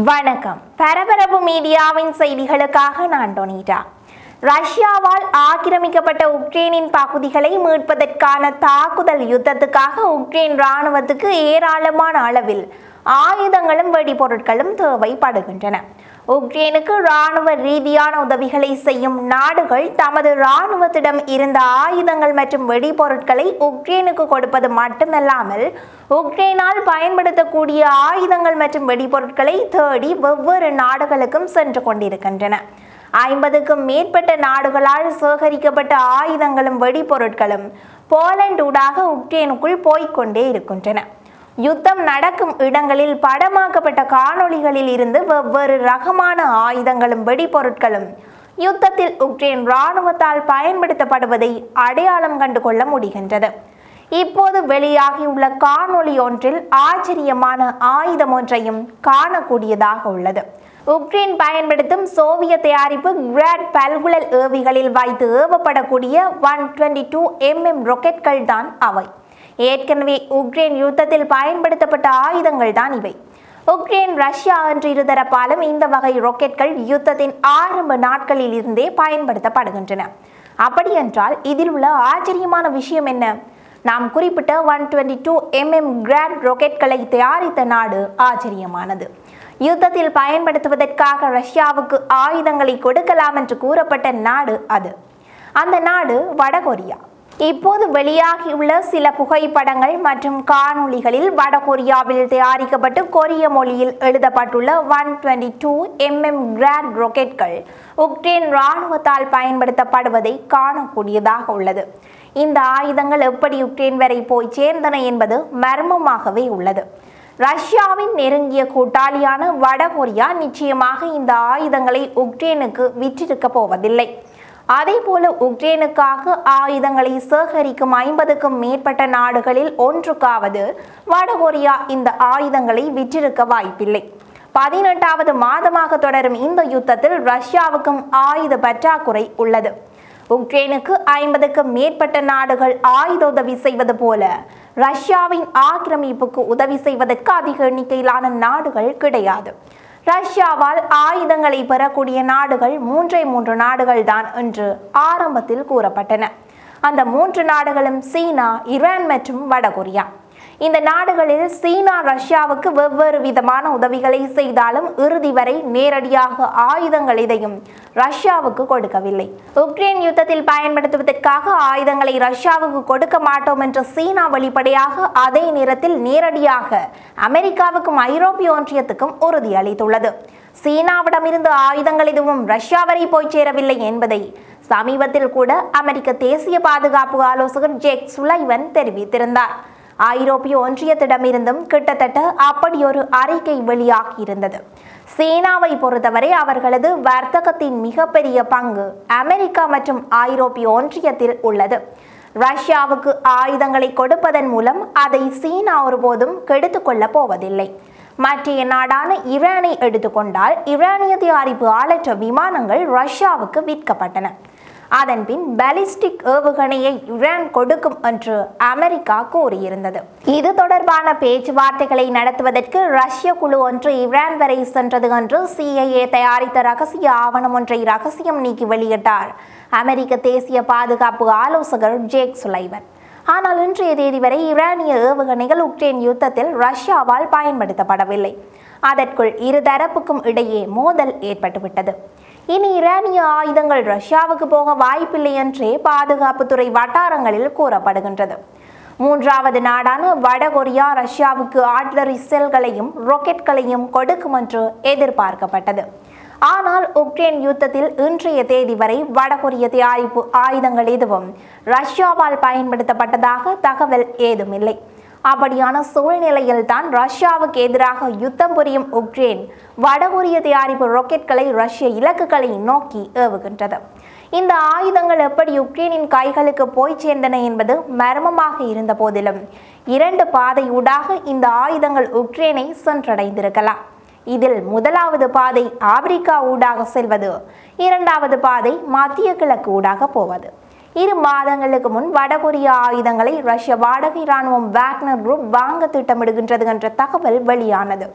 வணக்கம் பரபரப்பு மீடியாவின் செய்திகளுக்காக நான் டொனிட்டா ரஷ்யாவால் ஆக்கிரமிக்கப்பட்ட உக்ரைனின் பகுதிகளை மீட்பதற்கான தாக்குதல் யுத்தத்துக்காக உக்ரைன் இராணுவத்துக்கு ஏராளமான அளவில் ஆயுதங்களும் வெடிபொருட்களும் தேவைப்படுகின்றன உக்ரைனுக்கு இராணுவ ரீதியான உதவிகளை செய்யும் நாடுகள் தமது இராணுவத்திடம் இருந்த ஆயுதங்கள் மற்றும் வெடிபொருட்களை உக்ரைனுக்கு கொடுப்பது மட்டுமல்லாமல் உக்ரைனால் பயன்படுத்தக்கூடிய ஆயுதங்கள் மற்றும் வெடிபொருட்களை தேடி வெவ்வேறு நாடுகளுக்கும் சென்று கொண்டிருக்கின்றன ஐம்பதுக்கும் மேற்பட்ட நாடுகளால் சேகரிக்கப்பட்ட ஆயுதங்களும் வெடிபொருட்களும் போலண்ட் ஊடாக உக்ரைனுக்குள் போய்க்கொண்டே இருக்கின்றன யுத்தம் நடக்கும் இடங்களில் படமாக்கப்பட்ட காணொளிகளில் இருந்து வெவ்வேறு ரகமான ஆயுதங்களும் வெடிபொருட்களும் யுத்தத்தில் உக்ரைன் இராணுவத்தால் பயன்படுத்தப்படுவதை அடையாளம் கண்டு கொள்ள முடிகின்றது இப்போது வெளியாகியுள்ள காணொளி ஒன்றில் ஆச்சரியமான ஆயுதம் ஒன்றையும் காணக்கூடியதாக உள்ளது உக்ரைன் பயன்படுத்தும் சோவியத் தயாரிப்பு கிராட் பல்குழல் ஏவிகளில் வைத்து ஏவப்படக்கூடிய ஒன் டுவெண்ட்டி டூ எம்எம் ராக்கெட்கள் தான் அவை ஏற்கனவே உக்ரைன் யுத்தத்தில் பயன்படுத்தப்பட்ட ஆயுதங்கள் தான் இவை உக்ரைன் ரஷ்யா என்று இருதரப்பாலும் இந்த வகை ராக்கெட்கள் யுத்தத்தின் ஆரம்ப நாட்களில் இருந்தே பயன்படுத்தப்படுகின்றன அப்படியென்றால் இதில் உள்ள ஆச்சரியமான விஷயம் என்ன நாம் குறிப்பிட்ட one twenty two mm Grad ராக்கெட்களை தயாரித்த நாடு ஆச்சரியமானது யுத்தத்தில் பயன்படுத்துவதற்காக ரஷ்யாவுக்கு ஆயுதங்களை கொடுக்கலாம் என்று கூறப்பட்ட நாடு அது அந்த நாடு வடகொரியா இப்போது வெளியாகியுள்ள சில புகைப்படங்கள் மற்றும் காணொளிகளில் வடகொரியாவில் தயாரிக்கப்பட்டு கொரிய மொழியில் எழுதப்பட்டுள்ள one twenty two mm Grad ராக்கெட்கள் உக்ரைன் இராணுவத்தால் பயன்படுத்தப்படுவதை காணக்கூடியதாக உள்ளது இந்த ஆயுதங்கள் எப்படி உக்ரைன் வரை போய் சேர்ந்தன என்பது மர்மமாகவே உள்ளது ரஷ்யாவின் நெருங்கிய கூட்டாளியான வடகொரியா நிச்சயமாக இந்த ஆயுதங்களை உக்ரைனுக்கு விற்றிருக்க போவதில்லை அதே போல உக்ரைனுக்காக ஆயுதங்களை சேகரிக்கும் ஐம்பதுக்கும் மேற்பட்ட நாடுகளில் ஒன்றுக்காவது வடகொரியா இந்த ஆயுதங்களை விற்றிருக்க வாய்ப்பில்லை பதினெட்டாவது மாதமாக தொடரும் இந்த யுத்தத்தில் ரஷ்யாவுக்கும் ஆயுத பற்றாக்குறை உள்ளது உக்ரைனுக்கு ஐம்பதுக்கும் மேற்பட்ட நாடுகள் ஆயுத உதவி செய்வது போல ரஷ்யாவின் ஆக்கிரமிப்புக்கு உதவி செய்வதற்கு அதிக எண்ணிக்கையிலான நாடுகள் கிடையாது ரஷ்யாவால் ஆயுதங்களை பெறக்கூடிய நாடுகள் மூன்றே மூன்று நாடுகள் தான் என்று ஆரம்பத்தில் கூறப்பட்டன அந்த மூன்று நாடுகளும் சீனா ஈரான் மற்றும் வடகொரியா இந்த நாடுகளில் சீனா ரஷ்யாவுக்கு வெவ்வேறு விதமான உதவிகளை செய்தாலும் இறுதி வரை நேரடியாக ஆயுதங்கள் எதையும் ரஷ்யாவுக்கு கொடுக்கவில்லை உக்ரைன் யுத்தத்தில் பயன்படுத்துவதற்காக ஆயுதங்களை ரஷ்யாவுக்கு கொடுக்க மாட்டோம் என்ற சீனா வெளிப்படையாக அதே நேரத்தில் நேரடியாக அமெரிக்காவுக்கும் ஐரோப்பிய ஒன்றியத்துக்கும் உறுதியளித்துள்ளது சீனாவிடமிருந்து ஆயுதங்கள் எதுவும் ரஷ்யா வரை போய் சேரவில்லை என்பதை சமீபத்தில் கூட அமெரிக்க தேசிய பாதுகாப்பு ஆலோசகர் ஜேக் சுலைவன் தெரிவித்திருந்தார் ஐரோப்பிய ஒன்றியத்திடமிருந்தும் கிட்டத்தட்ட அப்படி ஒரு அறிக்கை வெளியாகியிருந்தது சீனாவை பொறுத்தவரை அவர்களது வர்த்தகத்தின் மிகப்பெரிய பங்கு அமெரிக்கா மற்றும் ஐரோப்பிய ஒன்றியத்தில் உள்ளது ரஷ்யாவுக்கு ஆயுதங்களை கொடுப்பதன் மூலம் அதை சீனா ஒருபோதும் கெடுத்துக்கொள்ள போவதில்லை மற்றைய நாடான ஈரானை எடுத்துக்கொண்டால் ஈரானிய தயாரிப்பு ஆளற்ற விமானங்கள் ரஷ்யாவுக்கு விற்கப்பட்டன அதன்பின் பாலிஸ்டிக் ஏவுகணையை ஈரான் கொடுக்கும் என்று அமெரிக்கா கூறியிருந்தது இது தொடர்பான பேச்சுவார்த்தைகளை நடத்துவதற்கு ரஷ்ய குழு ஒன்று ஈரான் வரை சென்றது என்று சிஐஏ தயாரித்த ரகசிய ஆவணம் ஒன்றை ரகசியம் நீக்கி வெளியிட்டார் அமெரிக்க தேசிய பாதுகாப்பு ஆலோசகர் ஜேக் சுலைவன் ஆனால் இன்றைய தேதி வரை ஈரானிய ஏவுகணைகள் உக்ரைன் யுத்தத்தில் ரஷ்யாவால் பயன்படுத்தப்படவில்லை அதற்குள் இருதரப்புக்கும் இடையே மோதல் ஏற்பட்டுவிட்டது இனி ஈரானிய ஆயுதங்கள் ரஷ்யாவுக்கு போக வாய்ப்பில்லை என்றே பாதுகாப்புத்துறை வட்டாரங்களில் கூறப்படுகின்றது மூன்றாவது நாடான வடகொரியா ரஷ்யாவுக்கு ஆட்லரி செல்களையும் ராக்கெட்களையும் கொடுக்கும் என்று எதிர்பார்க்கப்பட்டது ஆனால் உக்ரைன் யுத்தத்தில் இன்றைய தேதி வரை வடகொரிய தயாரிப்பு ஆயுதங்கள் எதுவும் ரஷ்யாவால் பயன்படுத்தப்பட்டதாக தகவல் ஏதுமில்லை அப்படியான சூழ்நிலையில் தான் ரஷ்யாவுக்கு எதிராக யுத்தம் புரியும் உக்ரைன் வடகொரிய தயாரிப்பு ராக்கெட்களை ரஷ்ய இலக்குகளை நோக்கி ஏவுகின்றது இந்த ஆயுதங்கள் எப்படி உக்ரைனின் கைகளுக்கு போய் சேர்ந்தன என்பது மர்மமாக இருந்த போதிலும் இரண்டு பாதையூடாக இந்த ஆயுதங்கள் உக்ரைனை சென்றடைந்திருக்கலாம் இதில் முதலாவது பாதை ஆப்பிரிக்கா ஊடாக செல்வது இரண்டாவது பாதை மத்திய கிழக்கு ஊடாக போவது இரு மாதங்களுக்கு முன் வடகொரிய ஆயுதங்களை ரஷ்ய வாடகை இராணுவம் வாக்னர் குரூப் வாங்க திட்டமிடுகின்றது என்ற தகவல் வெளியானது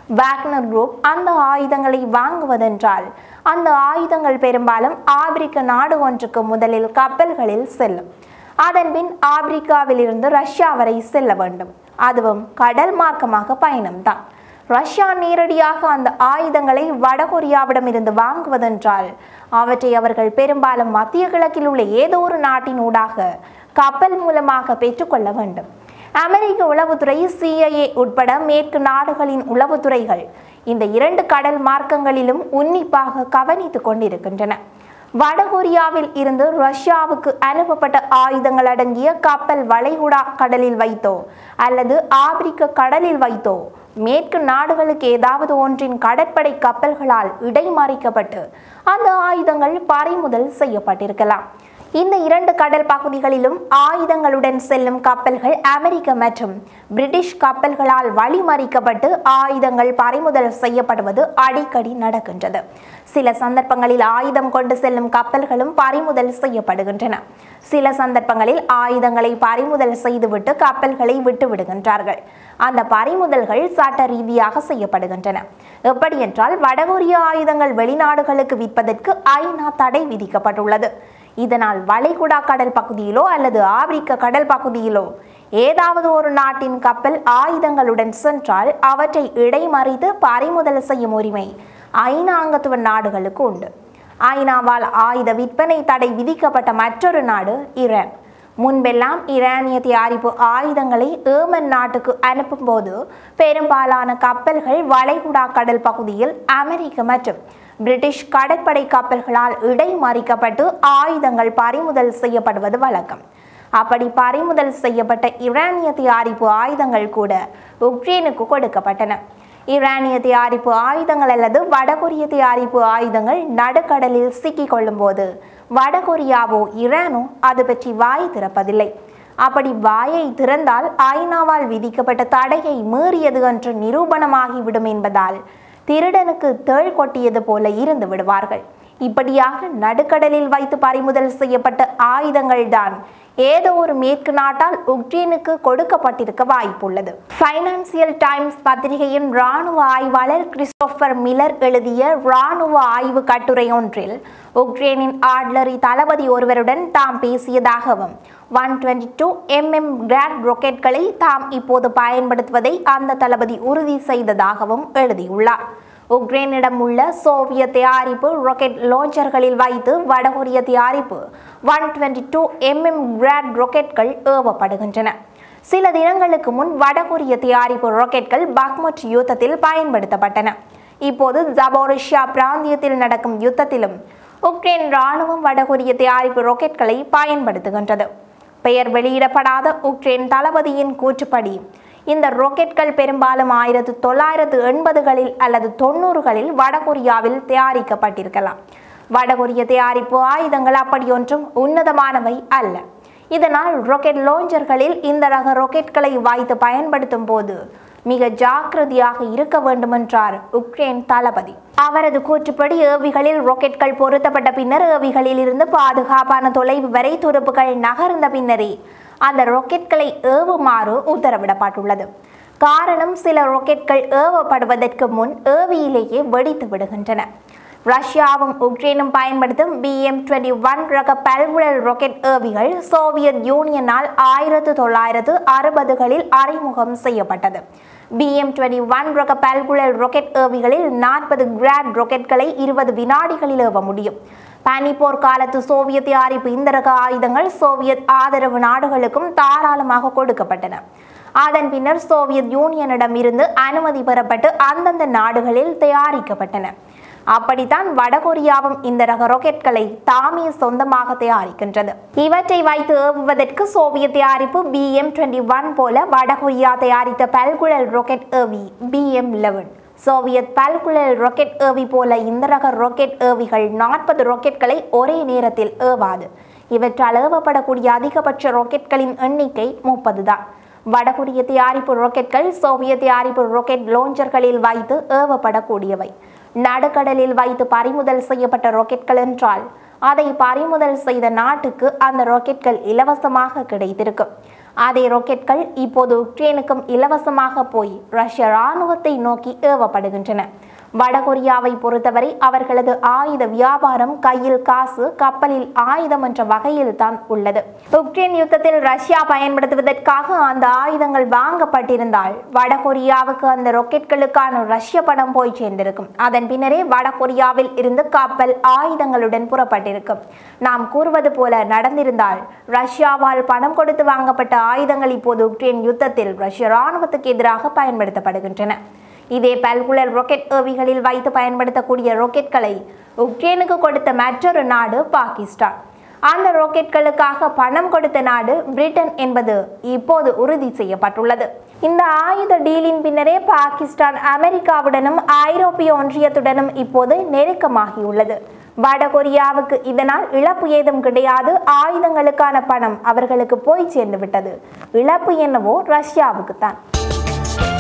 வாக்னர் குரூப் அந்த ஆயுதங்களை வாங்குவதென்றால் அந்த ஆயுதங்கள் பெரும்பாலும் ஆப்பிரிக்க நாடு ஒன்றுக்கு முதலில் கப்பல்களில் செல்லும் அதன்பின் ஆப்பிரிக்காவிலிருந்து ரஷ்யா வரை செல்ல வேண்டும் அதுவும் கடல் மார்க்கமாக பயணம்தான் ரஷ்யா நேரடியாக அந்த ஆயுதங்களை வடகொரியாவிடமிருந்து வாங்குவதென்றால் அவற்றை அவர்கள் பெரும்பாலும் மத்திய கிழக்கில் உள்ள ஏதோ ஒரு நாட்டின் ஊடாக கப்பல் மூலமாக பெற்றுக்கொள்ள வேண்டும் அமெரிக்க உளவுத்துறை சிஐஏ உட்பட மேற்கு நாடுகளின் உளவுத்துறைகள் இந்த இரண்டு கடல் மார்க்கங்களிலும் உன்னிப்பாக கவனித்துக் கொண்டிருக்கின்றன வடகொரியாவில் இருந்து ரஷ்யாவுக்கு அனுப்பப்பட்ட ஆயுதங்கள் அடங்கிய கப்பல் வளைகுடா கடலில் வைத்தோ அல்லது ஆப்பிரிக்க கடலில் வைத்தோ மேற்கு நாடுகளுக்கு ஏதாவது ஒன்றின் கடற்படை கப்பல்களால் இடைமறிக்கப்பட்டு அந்த ஆயுதங்கள் பறிமுதல் செய்யப்பட்டிருக்கலாம் இந்த இரண்டு கடல் பகுதிகளிலும் ஆயுதங்களுடன் செல்லும் கப்பல்கள் அமெரிக்க மற்றும் பிரிட்டிஷ் கப்பல்களால் வழிமறிக்கப்பட்டு ஆயுதங்கள் பறிமுதல் செய்யப்படுவது அடிக்கடி நடக்கின்றது சில சந்தர்ப்பங்களில் ஆயுதம் கொண்டு செல்லும் கப்பல்களும் பறிமுதல் செய்யப்படுகின்றன சில சந்தர்ப்பங்களில் ஆயுதங்களை பறிமுதல் செய்துவிட்டு கப்பல்களை விட்டு விடுகின்றார்கள் அந்த பறிமுதல்கள் சட்ட ரீதியாக செய்யப்படுகின்றன எப்படி என்றால் வடகொரிய ஆயுதங்கள் வெளிநாடுகளுக்கு விற்பதற்கு ஐநா தடை விதிக்கப்பட்டுள்ளது இதனால் வளைகுடா கடல் பகுதியிலோ அல்லது ஆப்பிரிக்க கடல் பகுதியிலோ ஏதாவது ஒரு நாட்டின் கப்பல் ஆயுதங்களுடன் சென்றால் அவற்றை இடைமறித்து பறிமுதல் செய்யும் உரிமை ஐநா அங்கத்துவ நாடுகளுக்கு உண்டு ஐநாவால் ஆயுத விற்பனை தடை விதிக்கப்பட்ட மற்றொரு நாடு ஈரான் முன்பெல்லாம் ஈரானிய தயாரிப்பு ஆயுதங்களை ஏமன் நாட்டுக்கு அனுப்பும்போது பெரும்பாலான கப்பல்கள் வளைகுடா கடல் பகுதியில் அமெரிக்க மற்றும் பிரிட்டிஷ் கடற்படை கப்பல்களால் இடைமறிக்கப்பட்டு ஆயுதங்கள் பறிமுதல் செய்யப்படுவது வழக்கம் அப்படி பறிமுதல் செய்யப்பட்ட ஈரானிய தயாரிப்பு ஆயுதங்கள் கூட உக்ரைனுக்கு கொடுக்கப்பட்டன ஈரானிய தயாரிப்பு ஆயுதங்கள் அல்லது வடகொரிய தயாரிப்பு ஆயுதங்கள் நடுக்கடலில் சிக்கிக் கொள்ளும்போது வடகொரியாவோ ஈரானோ அது பற்றி வாய் திறப்பதில்லை அப்படி வாயை திறந்தால் ஐநாவால் விதிக்கப்பட்ட தடையை மீறியது என்று நிரூபணமாகிவிடும் என்பதால் திருடனுக்கு தேள் கொட்டியது போல இருந்து விடுவார்கள் இப்படியாக நடுக்கடலில் வைத்து பறிமுதல் செய்யப்பட்ட ஆயுதங்கள் தான் ஏதோ ஒரு மேற்கு நாட்டால் உக்ரைனுக்கு கொடுக்கப்பட்டிருக்க வாய்ப்புள்ளது ஃபைனான்சியல் டைம்ஸ் பத்திரிகையின் ராணுவ ஆய்வாளர் கிறிஸ்டோபர் மில்லர் எழுதிய ராணுவ ஆய்வு கட்டுரை ஒன்றில் உக்ரைனின் ஆட்லரி தளபதி ஒருவருடன் தாம் பேசியதாகவும் one twenty two mm Grad ராக்கெட்களை தாம் இப்போது பயன்படுத்துவதை அந்த தளபதி உறுதி செய்ததாகவும் எழுதியுள்ளார் உக்ரைனிடம் உள்ள சோவியத் தயாரிப்பு ராக்கெட் லான்ச்சர்களில் வைத்து வடகொரிய தயாரிப்பு one twenty two mm Grad ராக்கெட்கள் ஏவப்படுகின்றன சில தினங்களுக்கு முன் வடகொரிய தயாரிப்பு ராக்கெட்கள் பக்மட் யுத்தத்தில் பயன்படுத்தப்பட்டன இப்போது ஜபோரிஷியா பிராந்தியத்தில் நடக்கும் யுத்தத்திலும் உக்ரைன் ராணுவம் வடகொரிய தயாரிப்பு ராக்கெட்களை பயன்படுத்துகின்றது பெயர் வெளியிடப்படாத உக்ரைன் தளபதியின் கூற்றுப்படி இந்த ராக்கெட்கள் பெரும்பாலும் ஆயிரத்து தொள்ளாயிரத்து எண்பதுகளில் அல்லது தொண்ணூறுகளில் வடகொரியாவில் தயாரிக்கப்பட்டிருக்கலாம் வடகொரிய தயாரிப்பு ஆயுதங்கள் அப்படியொன்றும் உன்னதமானவை அல்ல இதனால் ராக்கெட் லான்ச்சர்களில் இந்த ரக ராக்கெட்களை வைத்து பயன்படுத்தும் போது மிக ஜாக்கிரதையாக இருக்க வேண்டுமென்றார் உக்ரைன் தளபதி அவரது கூற்றுப்படி ஏவிகளில் ராக்கெட்கள் பொருத்தப்பட்ட பின்னர் ஏவிகளில் இருந்து பாதுகாப்பான தொலைவு வரை துருப்புகள் நகர்ந்த பின்னரே அந்த ராக்கெட்களை ஏவுமாறு உத்தரவிடப்பட்டுள்ளது காரணம் சில ராக்கெட்கள் ஏவப்படுவதற்கு முன் ஏவியிலேயே வெடித்து விடுகின்றன ரஷ்யாவும் உக்ரைனும் பயன்படுத்தும் பிஎம் டுவெண்ட்டி ஒன் ரக பல்குழல் ராக்கெட் ஏவிகள் சோவியத் யூனியனால் ஆயிரத்து தொள்ளாயிரத்து அறுபதுகளில் அறிமுகம் செய்யப்பட்டது பிஎம் டுவெண்ட்டி ஒன் ரக பல்குழல் ராக்கெட் ஏவிகளில் நாற்பது கிராட் ராக்கெட்களை இருபது வினாடிகளில் ஏவ முடியும் பனிப்போர் காலத்து சோவியத் தயாரிப்பு இந்த ரக ஆயுதங்கள் சோவியத் ஆதரவு நாடுகளுக்கும் தாராளமாக கொடுக்கப்பட்டன அதன் பின்னர் சோவியத் யூனியனிடம் இருந்து அனுமதி பெறப்பட்டு அந்தந்த நாடுகளில் தயாரிக்கப்பட்டன அப்படித்தான் வடகொரியாவும் இந்த ரக ராக்கெட்களை தாமே சொந்தமாக தயாரிக்கின்றது இவற்றை வைத்து ஏவுவதற்கு சோவியத் தயாரிப்பு பிஎம் டுவெண்ட்டி ஒன் போல வடகொரியா தயாரித்த பல்குழல் ராக்கெட் ஏவி பிஎம் லெவன் சோவியத் பல்குழல் ராக்கெட் ஏவி போல இந்த ரக ராக்கெட் ஏவிகள் நாற்பது ராக்கெட்களை ஒரே நேரத்தில் ஏவாது இவற்றால் ஏவப்படக்கூடிய அதிகபட்ச ராக்கெட்களின் எண்ணிக்கை முப்பது தான் வடகொரிய தயாரிப்பு ராக்கெட்கள் சோவியத் தயாரிப்பு ராக்கெட் லான்ச்சர்களில் வைத்து ஏவப்படக்கூடியவை நடுக்கடலில் வைத்து பறிமுதல் செய்யப்பட்ட ராக்கெட்கள் என்றால் அதை பறிமுதல் செய்த நாட்டுக்கு அந்த ராக்கெட்கள் இலவசமாக கிடைத்திருக்கும் அதே ராக்கெட்கள் இப்போது உக்ரைனுக்கும் இலவசமாக போய் ரஷ்ய இராணுவத்தை நோக்கி ஏவப்படுகின்றன வடகொரியாவை பொறுத்தவரை அவர்களது ஆயுத வியாபாரம் கையில் காசு கப்பலில் ஆயுதம் என்ற வகையில் தான் உள்ளது உக்ரைன் யுத்தத்தில் ரஷ்யா பயன்படுத்துவதற்காக அந்த ஆயுதங்கள் வாங்கப்பட்டிருந்தால் வடகொரியாவுக்கு அந்த ராக்கெட்களுக்கான ரஷ்ய பணம் போய் சேர்ந்திருக்கும் அதன் பின்னரே வடகொரியாவில் இருந்து கப்பல் ஆயுதங்களுடன் புறப்பட்டிருக்கும் நாம் கூறுவது போல நடந்திருந்தால் ரஷ்யாவால் பணம் கொடுத்து வாங்கப்பட்ட ஆயுதங்கள் இப்போது உக்ரைன் யுத்தத்தில் ரஷ்ய இராணுவத்துக்கு எதிராக பயன்படுத்தப்படுகின்றன இதே பல்குலர் ராக்கெட் ஏவிகளில் வைத்து பயன்படுத்தக்கூடிய ராக்கெட்களை உக்ரைனுக்கு கொடுத்த மற்றொரு நாடு பாகிஸ்தான் அந்த ராக்கெட்களுக்காக பணம் கொடுத்த நாடு பிரிட்டன் என்பது இப்போது உறுதி செய்யப்பட்டுள்ளது இந்த ஆயுத டீலின் பின்னரே பாகிஸ்தான் அமெரிக்காவுடனும் ஐரோப்பிய ஒன்றியத்துடனும் இப்போது நெருக்கமாகியுள்ளது வடகொரியாவுக்கு இதனால் இழப்பு ஏதும் கிடையாது ஆயுதங்களுக்கான பணம் அவர்களுக்கு போய் சேர்ந்து விட்டது இழப்பு என்னவோ ரஷ்யாவுக்கு தான்